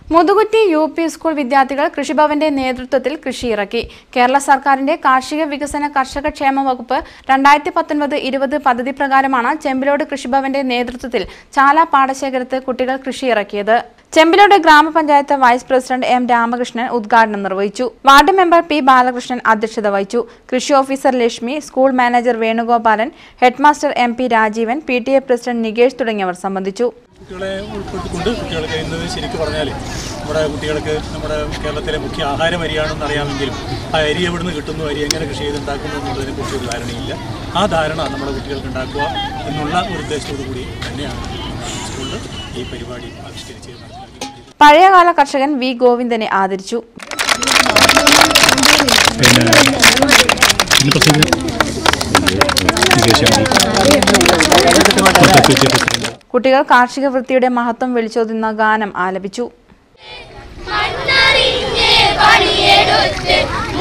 Muthukutty U P school വിദ്യാർത്ഥികൾ കൃഷിഭവന്റെ നേതൃത്വത്തിൽ കൃഷിയിറക്കി കേരള സർക്കാരിന്റെ കാർഷിക വികസന കർഷക ക്ഷേമ വകുപ്പ് രണ്ടായിരത്തി പത്തൊൻപത് ഇരുപത് പദ്ധതി പ്രകാരമാണ് ചെമ്പിലോട് കൃഷിഭവന്റെ നേതൃത്വത്തിൽ ചാല പാടശേഖരത്ത് കുട്ടികൾ കൃഷിയിറക്കിയത് ചെമ്പിലോട് ഗ്രാമപഞ്ചായത്ത് വൈസ് പ്രസിഡന്റ് എം രാമകൃഷ്ണൻ ഉദ്ഘാടനം നിർവഹിച്ചു വാർഡ് മെമ്പർ പി ബാലകൃഷ്ണൻ അധ്യക്ഷത വഹിച്ചു കൃഷി officer Lakshmi school manager Venugopalan headmaster M P Rajeevan P T A president Nikesh തുടങ്ങിയവർ സംബന്ധിച്ചു കുട്ടികളെ ഉൾപ്പെടുത്തിക്കൊണ്ട് കുട്ടികൾക്ക് ഇന്ന് ശരിക്കും പറഞ്ഞാൽ നമ്മുടെ കുട്ടികൾക്ക് നമ്മുടെ കേരളത്തിലെ മുഖ്യ ആഹാരം അരിയാണെന്ന് അറിയാമെങ്കിലും ആ അരി എവിടുന്ന് കിട്ടുന്നു അരി എങ്ങനെ കൃഷി ചെയ്തുണ്ടാക്കുന്നു എന്നുള്ളതിനെ കുറിച്ച് ഒരു ധാരണയില്ല ആ ധാരണ നമ്മുടെ കുട്ടികൾക്ക് ഉണ്ടാക്കുക എന്നുള്ള ഒരു ഉദ്ദേശത്തോടു കൂടി തന്നെയാണ് സ്കൂളിൽ ഈ പരിപാടി ആവിഷ്കരിച്ച് നടപ്പിലാക്കിയിട്ടുള്ളത് പഴയകാല കർഷകൻ വി ഗോവിന്ദനെ ആദരിച്ചു കുട്ടികൾ കാർഷിക വൃത്തിയുടെ മഹത്വം വിളിച്ചോതുന്ന ഗാനം ആലപിച്ചു മണ്ണറിഞ്ഞ് പണിയെടുത്ത്